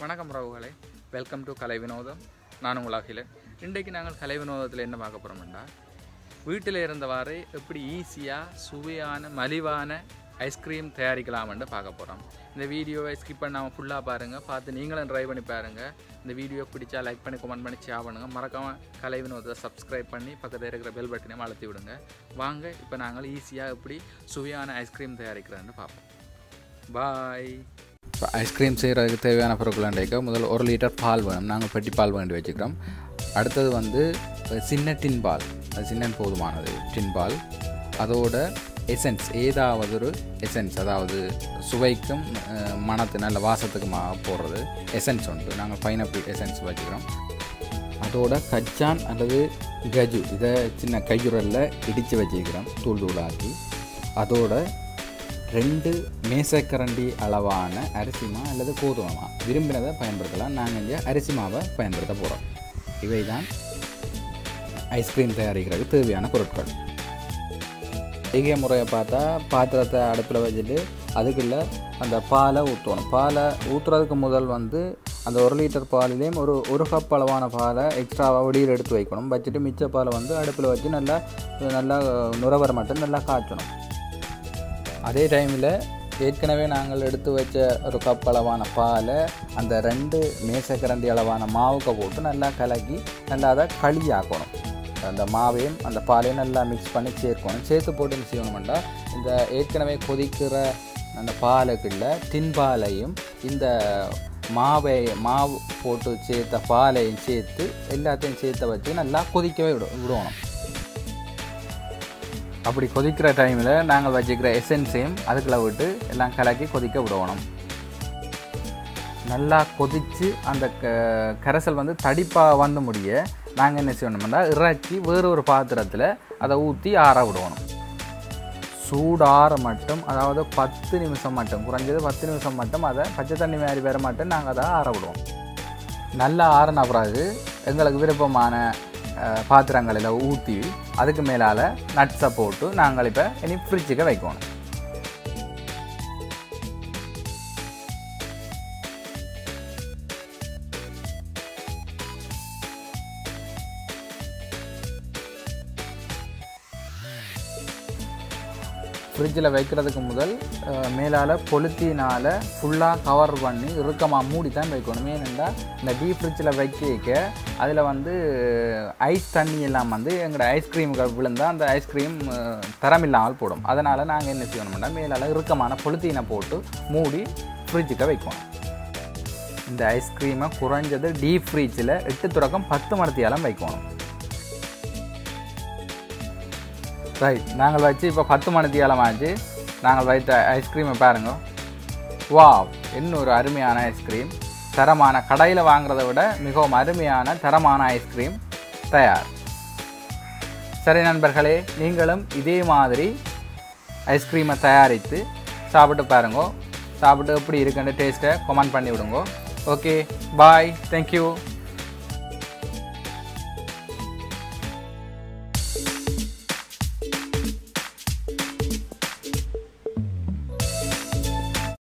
வணக்கம் ராவுகளே welcome to கலை வினோதம் நான் உங்கள் அகிலன் இன்றைக்கு நாங்கள் கலை வினோதத்தில் என்ன பார்க்க போகிறோம்னா வீட்டில் இருந்தவாறு எப்படி ஈஸியாக சுவையான மலிவான ஐஸ்கிரீம் தயாரிக்கலாம்னு பார்க்க போகிறோம் இந்த வீடியோவை ஸ்கிப் பண்ணாமல் ஃபுல்லாக பாருங்கள் பார்த்து நீங்களும் ட்ரை பண்ணி பாருங்கள் இந்த வீடியோ பிடிச்சா லைக் பண்ணி கமெண்ட் பண்ணி ஷேர் பண்ணுங்கள் மறக்காமல் கலை வினோதத்தை சப்ஸ்கிரைப் பண்ணி பக்கத்தில் இருக்கிற பெல் பட்டனையும் அழுத்தி விடுங்க வாங்க இப்போ நாங்கள் ஈஸியாக எப்படி சுவையான ஐஸ்கிரீம் தயாரிக்கிறேன்னு பார்ப்போம் பாய் இப்போ ஐஸ்கிரீம் செய்கிறதுக்கு தேவையான பொருட்கள்ன்றக்க முதல்ல ஒரு லிட்டர் பால் வேணும் நாங்கள் பெட்டி பால் வேண்டி வச்சுக்கிறோம் அடுத்தது வந்து சின்ன டின் பால் அது சின்ன போதுமானது டின் பால் அதோட எசன்ஸ் ஏதாவது ஒரு எசன்ஸ் அதாவது சுவைக்கும் அஹ், மணத்து நல்ல வாசத்துக்கு மா போடுறது எசன்ஸ் உண்டு நாங்கள் பைனாப்பிள் எசன்ஸ் வச்சுக்கிறோம் அதோட கச்சான் அல்லது கஜு இதை சின்ன கையுரலில் இடித்து வச்சுக்கிறோம் தூள் தூளாக்கி அதோட ரெண்டு மேசக்கரண்டி அளவான அரிசி மா அல்லது கோதுமை மா விரும்பினதை பயன்படுத்தலாம் நாங்கள் இங்கே அரிசி மாவை பயன்படுத்த போகிறோம் இவை தான் ஐஸ்கிரீம் தயாரிக்கிறதுக்கு தேவையான பொருட்கள் செய்கை முறையை பார்த்தா பாத்திரத்தை அடுப்பில் வச்சுட்டு அதுக்குள்ளே அந்த பாலை ஊற்றணும் பாலை ஊற்றுறதுக்கு முதல் வந்து அந்த ஒரு லிட்டர் பாலிலையும் ஒரு ஒரு கப் அளவான பாலை எக்ஸ்ட்ராவாக வெளியில் எடுத்து வைக்கணும் வச்சுட்டு மிச்ச பாலை வந்து அடுப்பில் வச்சு நல்லா நல்லா நுரவர மட்டும் நல்லா காய்ச்சணும் அதே டைமில் ஏற்கனவே நாங்கள் எடுத்து வச்ச ஒரு கப் அளவான பாலை அந்த ரெண்டு மேசக்கரண்டி அளவான மாவுக்கு போட்டு நல்லா கலக்கி நல்லா அதை களியாக்கணும் அந்த மாவையும் அந்த பாலையும் நல்லா மிக்ஸ் பண்ணி சேர்க்கணும் சேர்த்து போட்டு என்ன செய்யணும்னா இந்த ஏற்கனவே கொதிக்கிற அந்த பாலுக்குள்ள தின்பாலையும் இந்த மாவை மாவு போட்டு சேர்த்த பாலையும் சேர்த்து எல்லாத்தையும் சேர்த்து வச்சு நல்லா கொதிக்கவே விட விடணும் அப்படி கொதிக்கிற டைமில் நாங்கள் வச்சுக்கிற எசன்ஸையும் அதுக்குள்ள விட்டு எல்லாம் கலக்கி கொதிக்க விடணும் நல்லா கொதித்து அந்த க கரைசல் வந்து தடிப்பாக வந்து முடிய நாங்கள் என்ன செய்யணும்னா இறக்கி வேறு ஒரு பாத்திரத்தில் அதை ஊற்றி ஆற விடணும் சூடாற மட்டும் அதாவது பத்து நிமிஷம் மட்டும் குறைஞ்சது பத்து நிமிஷம் மட்டும் அதை பச்சை தண்ணி மாதிரி வர மட்டும் நாங்கள் அதை ஆற விடுவோம் நல்லா ஆறின பிறகு எங்களுக்கு விருப்பமான அஹ், பாத்திரங்களில் ஊற்றி அதுக்கு மேலால் நட்ஸை போட்டு நாங்கள் இப்போ இனி ஃப்ரிட்ஜுக்கு வைக்கணும் ஃப்ரிட்ஜில் வைக்கிறதுக்கு முதல் மேலால் பொலித்தீனால் ஃபுல்லாக கவர் பண்ணி இறுக்கமாக மூடி தான் வைக்கணும் ஏனென்றா இந்த டீப் ஃப்ரிட்ஜில் வைக்க அதில் வந்து ஐஸ் தண்ணி எல்லாம் வந்து எங்களோட ஐஸ்கிரீம்கள் விழுந்தால் அந்த ஐஸ்கிரீம் தரமில்லாமல் போடும் அதனால் நாங்கள் என்ன செய்யணும்னா மேலால் இறுக்கமான பொலித்தீனை போட்டு மூடி ஃப்ரிட்ஜுக்கு வைக்கணும் இந்த ஐஸ்கிரீமை குறைஞ்சது டீப் ஃப்ரிட்ஜில் எட்டு துறக்கம் பத்து மணத்தியாலம் வைக்கணும் ரைட் நாங்கள் வச்சு இப்போ பத்து மணித்தியாலம் ஆச்சு நாங்கள் வைத்த ஐஸ்கிரீமை பாருங்க வா என்ன ஒரு அருமையான ஐஸ்கிரீம் தரமான கடையில் வாங்குறதை விட மிகவும் அருமையான தரமான ஐஸ்கிரீம் தயார் சரி நண்பர்களே நீங்களும் இதே மாதிரி ஐஸ்கிரீமை தயாரித்து சாப்பிட்டு பாருங்க சாப்பிட்டு எப்படி இருக்குன்னு டேஸ்ட்டை கமெண்ட் பண்ணி விடுங்க ஓகே பாய் தேங்க்யூ